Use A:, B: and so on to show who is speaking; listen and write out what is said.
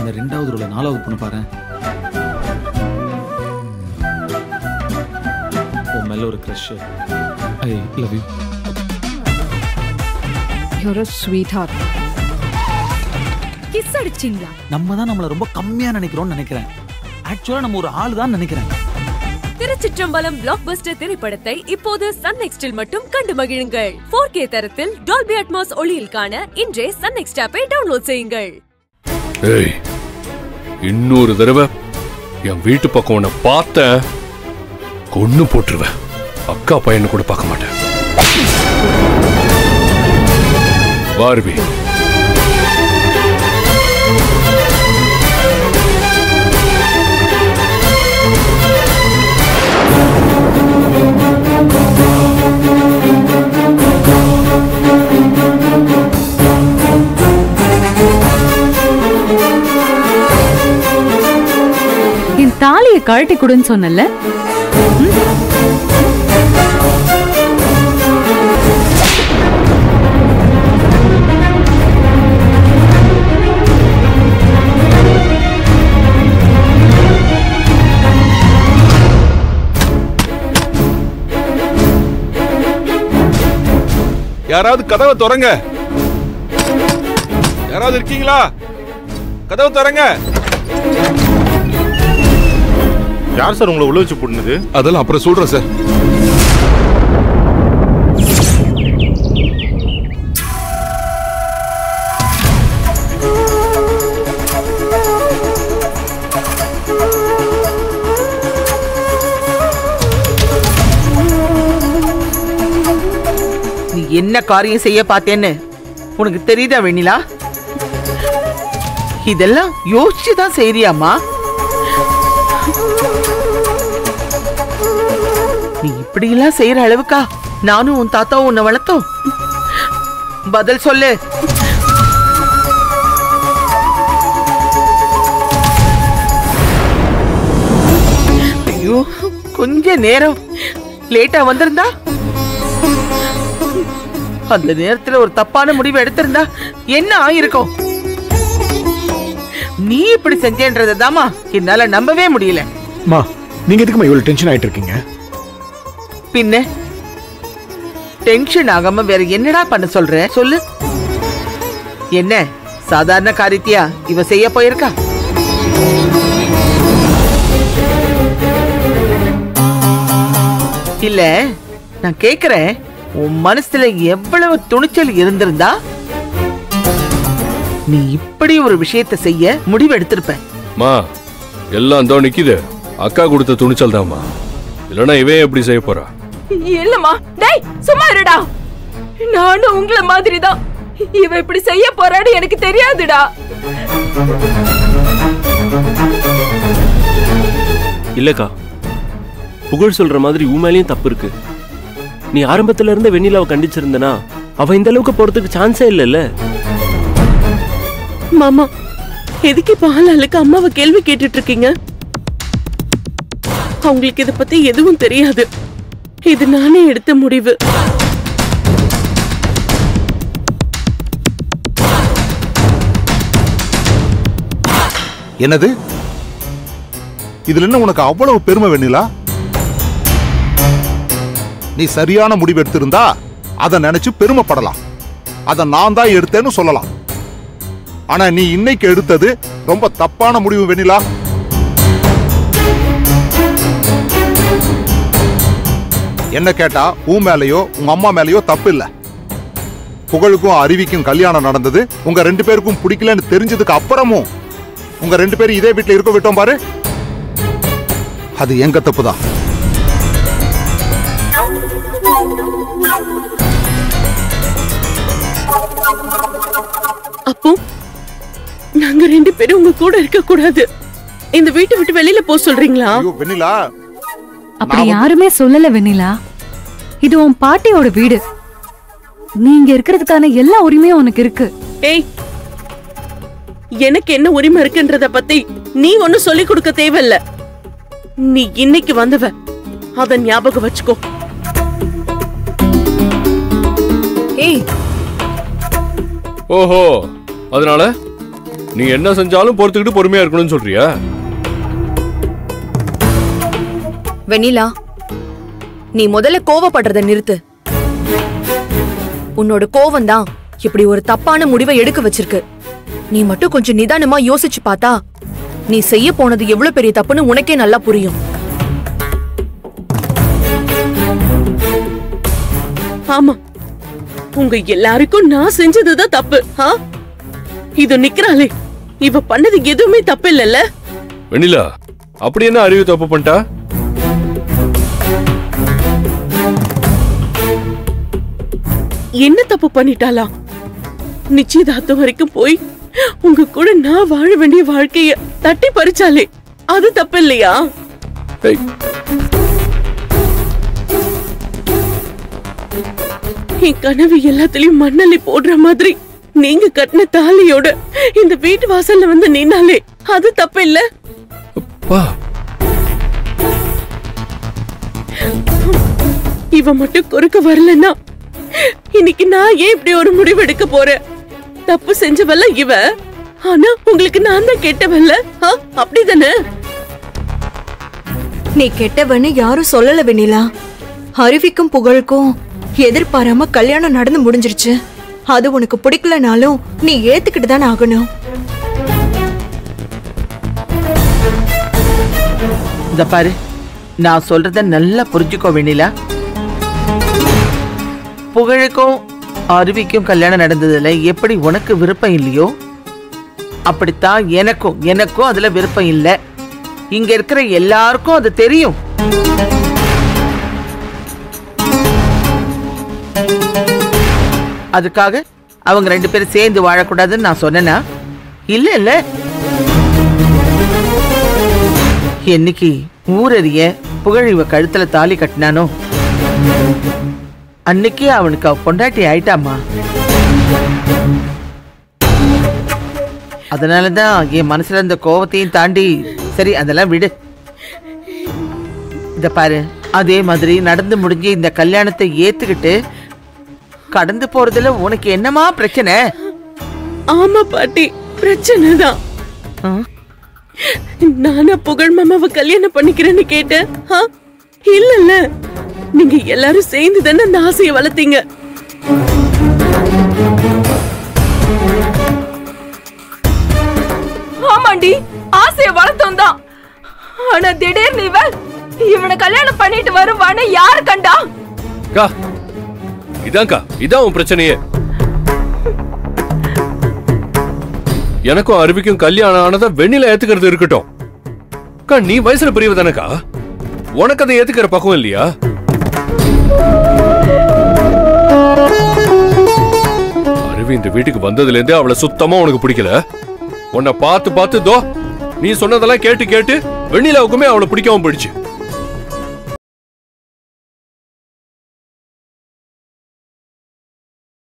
A: அந்த ரெண்டாவது ரோல நாலாவது பொண்ணு பாரு உன் மேல ஒரு crush I love you
B: you're a sweetheart kiss அடிச்சிங்களா
A: நம்ம தான் நம்மளை ரொம்ப கம்மியா நினைக்கிறோம்னு நினைக்கிறேன் ஆக்சுவலா நம்ம ஒரு ஆள் தான் நினைக்கிறேன்
C: திருச்சிற்றம்பலம் பிளாக் பஸ்டர் திரைப்படத்தை இப்போது சன் நெக்ஸ்டில் மட்டும் கண்டு மகிழுங்கள் 4K தரத்தில் டால்பி அட்மாஸ் ஒளியில் காண இன்றே சன் நெக்ஸ்ட் ஆப்பை டவுன்லோட் செய்யுங்கள்
D: ஏய் இன்னொரு தடவை என் வீட்டு பக்கம் உன்னை பார்த்தேன் கொன்னு போட்டுருவேன் அக்கா பையனை கூட பார்க்க மாட்டேன் பார்வி
B: என் தாலியை கழட்டி கொடுன்னு சொன்னல
E: யாராவது கதவை திறங்க யாராவது இருக்கீங்களா கதவை திறங்க
F: யார் சார் உங்களை உள்ள வச்சு போட்டுனது
E: அதெல்லாம் அப்புறம் சொல்றேன் சார்
G: நீ என்ன காரியம் செய்ய பார்த்தேன்னு உனக்கு தெரியுதா வெண்ணிலா இதெல்லாம் யோசிச்சு தான் செய்றியாம்மா நீ இப்படியெல்லாம் செய்யற அளவுக்கா நானும் உன் தாத்தாவும் உன்னை வளர்த்தோம் பதில் சொல்லு ஐயோ கொஞ்ச நேரம் லேட்டா வந்திருந்தா அந்த நேரத்துல ஒரு தப்பான முடிவு எடுத்திருந்தா என்ன ஆயிருக்கும் நீ இப்படி செஞ்சேன்றதாமா என்னால நம்பவே முடியல
F: மா நீங்க எதுக்குமா இவ்வளவு டென்ஷன் ஆயிட்டு இருக்கீங்க
G: பின்ன டென்ஷன் ஆகாம வேற என்னடா பண்ண சொல்ற சொல்லு என்ன சாதாரண காரியத்தியா இவ செய்ய போயிருக்கா இல்ல நான் கேக்குறேன் உன் மனசுல எவ்வளவு துணிச்சல் இருந்திருந்தா நீ இப்படி ஒரு விஷயத்தை செய்ய முடிவு எடுத்திருப்ப
D: மா எல்லாம் தோ நிக்குது அக்கா கொடுத்த துணிச்சல் தாம்மா இல்லைன்னா இவன் எப்படி செய்ய போறா
C: இல்லம்மா டேய் சும்மா இருடா நானும் உங்கள மாதிரி தான் இவ இப்படி செய்ய போறான்னு எனக்கு தெரியாதுடா
H: இல்லக்கா புகழ் சொல்ற மாதிரி உண்மையிலயும் தப்பு இருக்கு நீ ஆரம்பத்துல இருந்த வெண்ணிலாவை கண்டிச்சிருந்தனா அவ இந்த அளவுக்கு போறதுக்கு சான்ஸே இல்லைல்ல
I: மாமா எதுக்கு இப்ப ஆளாளுக்கு அம்மாவை கேள்வி கேட்டுட்டு இருக்கீங்க அவங்களுக்கு இத பத்தி எதுவும் தெரியாது இது நானே எடுத்த முடிவு
F: என்னது இதுல என்ன உனக்கு அவ்வளவு பெருமை வெண்ணிலா நீ சரியான முடிவு எடுத்திருந்தா அதை நினைச்சு பெருமைப்படலாம் அதை நான் தான் எடுத்தேன்னு சொல்லலாம் ஆனா நீ இன்னைக்கு எடுத்தது ரொம்ப தப்பான முடிவு வெண்ணிலா என்ன கேட்டா உன் மேலயோ உங்க அம்மா மேலயோ தப்பு இல்ல புகழுக்கும் அருவிக்கும் கல்யாணம் நடந்தது உங்க ரெண்டு பேருக்கும் பிடிக்கலன்னு தெரிஞ்சதுக்கு அப்புறமும் உங்க ரெண்டு பேரும் இதே வீட்ல இருக்க விட்டோம் பாரு அது எங்க தப்புதான்
I: அப்போ நாங்க ரெண்டு பேரும் உங்க கூட இருக்க கூடாது இந்த வீட்டை விட்டு வெளியில போக சொல்றீங்களா
F: ஐயோ வெண்ணிலா
B: அப்படி
F: நான்
B: யாருமே சொல்லல வெண்ணிலா இது உன் பாட்டியோட வீடு நீங்க இருக்கிறதுக்கான எல்லா உரிமையும் உனக்கு இருக்கு
I: ஏய் எனக்கு என்ன உரிமை இருக்குன்றத பத்தி நீ ஒன்னும் சொல்லி கொடுக்க தேவையில்ல நீ இன்னைக்கு வந்தவ அத ஞாபகம் வச்சுக்கோ
C: ஏய்
D: ஓஹோ அதனால நீ என்ன செஞ்சாலும் பொறுத்துக்கிட்டு பொறுமையா இருக்கணும்னு சொல்றியா
J: வெண்ணிலா நீ முதல்ல கோவப்படுறத நிறுத்து உன்னோட கோவம் தான் இப்படி ஒரு தப்பான முடிவை எடுக்க வச்சிருக்கு நீ மட்டும் கொஞ்சம் நிதானமா யோசிச்சு பார்த்தா நீ செய்ய போனது எவ்வளவு பெரிய தப்புன்னு உனக்கே நல்லா புரியும்
I: ஆமா உங்க எல்லாருக்கும் நான் செஞ்சதுதான் தப்பு ஆ? இது நிக்கிறாளே இவ பண்ணது எதுவுமே தப்பு இல்லல்ல
D: வெண்ணிலா அப்படி என்ன அறிவு தப்பு பண்ணிட்டா
I: என்ன தப்பு பண்ணிட்டாளா நிச்சயதார்த்தம் வரைக்கும் போய் உங்க கூட நான் வாழ வேண்டிய வாழ்க்கைய தட்டி பறிச்சாலே அது தப்பு இல்லையா
D: ஏய்,
I: என் கனவு எல்லாத்துலயும் மண்ணள்ளி போடுற மாதிரி நீங்க கட்டின தாலியோட இந்த வீட்டு வாசல்ல வந்து நின்னாலே அது தப்பு இல்ல
D: வா
I: இவ மட்டும் குறுக்க வரலன்னா இன்னைக்கு நான் ஏன் இப்படி ஒரு முடிவு எடுக்க போறேன் தப்பு செஞ்சவல்ல இவ ஆனா உங்களுக்கு நான் தான் கெட்டவல்ல ஆ, அப்படிதானே
K: நீ கெட்டவன்னு யாரும் சொல்லல வெண்ணிலா அருவிக்கும் புகழுக்கும் எதிர்பாராம கல்யாணம் நடந்து முடிஞ்சிருச்சு அது உனக்கு பிடிக்கலனாலும் நீ ஏத்துக்கிட்டு தானே ஆகணும்
G: இந்த பாரு நான் சொல்றத நல்லா புரிஞ்சுக்கோ வெண்ணிலா புகழுக்கும் அருவிக்கும் கல்யாணம் நடந்ததுல எப்படி உனக்கு விருப்பம் இல்லையோ அப்படித்தான் எனக்கும் எனக்கும் அதுல விருப்பம் இல்ல இங்க இருக்கிற எல்லாருக்கும் அது தெரியும் அதுக்காக அவங்க ரெண்டு பேரும் சேர்ந்து வாழக்கூடாதுன்னு நான் சொன்னேனா இல்ல இல்ல என்னைக்கு ஊரறிய புகழ் இவ கழுத்துல தாலி கட்டினானோ அன்னைக்கே அவனுக்கு அவ பொண்டாட்டி ஆயிட்டாமா அதனாலதான் என் மனசுல இருந்த கோவத்தையும் தாண்டி சரி அதெல்லாம் விடு இத பாரு அதே மாதிரி நடந்து முடிஞ்சு இந்த கல்யாணத்தை ஏத்துக்கிட்டு கடந்து போறதுல உனக்கு என்னமா பிரச்சனை
I: ஆமா பாட்டி பிரச்சனை தான்
G: ஆ?
I: நானா புகழ் மாமாவை கல்யாணம் பண்ணிக்கிறேன்னு கேட்டேன் ஆ? இல்லல்ல நீங்க எல்லாரும் சேர்ந்து தானே அந்த ஆசையை வளர்த்தீங்க
J: ஆமாண்டி ஆசைய வளர்த்தோம் தான் ஆனா திடீர்னு இவன் இவனை கல்யாணம் பண்ணிட்டு வருவான்னு யாரு கண்டா
D: கா இதான்க்கா இதான் உன் பிரச்சனையே எனக்கும் அருவிக்கும் கல்யாணம் ஆனதை வெண்ணில ஏத்துக்கிறது இருக்கட்டும் அக்கா நீ வயசுல பெரியவ தானக்கா உனக்கு அதை ஏத்துக்கிற பக்கம் இல்லையா அருவி இந்த வீட்டுக்கு வந்ததுல இருந்தே அவளை சுத்தமா உனக்கு பிடிக்கல உன்னை பார்த்து பார்த்து தோ நீ சொன்னதெல்லாம் கேட்டு கேட்டு வெண்ணிலாவுக்குமே அவளை பிடிக்காம போயிடுச்சு